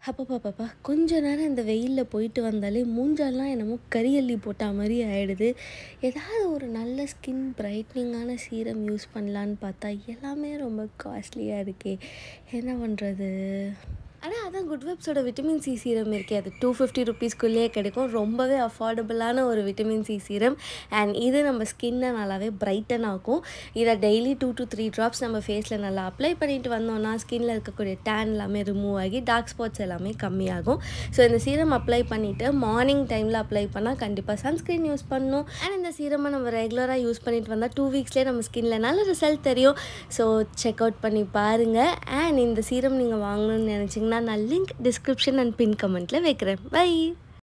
அப்பப்பப்பப்பா கொஞ்ச நேரம் இந்த வெயிலில் போயிட்டு வந்தாலே மூஞ்செல்லாம் என்னமோ கரியல்லி போட்டா மாதிரி ஆகிடுது ஏதாவது ஒரு நல்ல ஸ்கின் பிரைட்னிங்கான சீரம் யூஸ் பண்ணலான்னு பார்த்தா எல்லாமே ரொம்ப காஸ்ட்லியாக இருக்கே என்ன பண்ணுறது ஆனால் அதான் குட் வெப்ஸோட விட்டமின் சி சீரம் இருக்கே அது டூ ஃபிஃப்டி ருபீஸ்க்குள்ளேயே கிடைக்கும் ரொம்பவே அஃபோர்டபுளான ஒரு விட்டமின் சி சீரம் அண்ட் இது நம்ம ஸ்கின்னை நல்லாவே பிரைட்டன் ஆக்கும் இதை daily two to three drops நம்ம ஃபேஸில் நல்லா அப்ளை பண்ணிட்டு வந்தோம்னா ஸ்கின்ல இருக்கக்கூடிய டேன் எல்லாமே ரிமூவ் ஆகி டார்க் ஸ்பாட்ஸ் எல்லாமே கம்மியாகும் ஸோ இந்த சீரம் அப்ளை பண்ணிவிட்டு மார்னிங் டைமில் அப்ளை பண்ணால் கண்டிப்பாக சன்ஸ்க்ரீன் யூஸ் பண்ணணும் அண்ட் இந்த சீரமை நம்ம ரெகுலராக யூஸ் பண்ணிட்டு வந்தால் டூ வீக்ஸ்லேயே நம்ம ஸ்கின்ல நல்ல ரிசல்ட் தெரியும் ஸோ செக் அவுட் பண்ணி பாருங்கள் அண்ட் இந்த சீரம் நீங்கள் வாங்கணும்னு நினச்சிங்கன்னா நான் லிங்க் டிஸ்கிரிப்ஷன் அண்ட் பின் கமெண்ட்டில் வைக்கிறேன் பை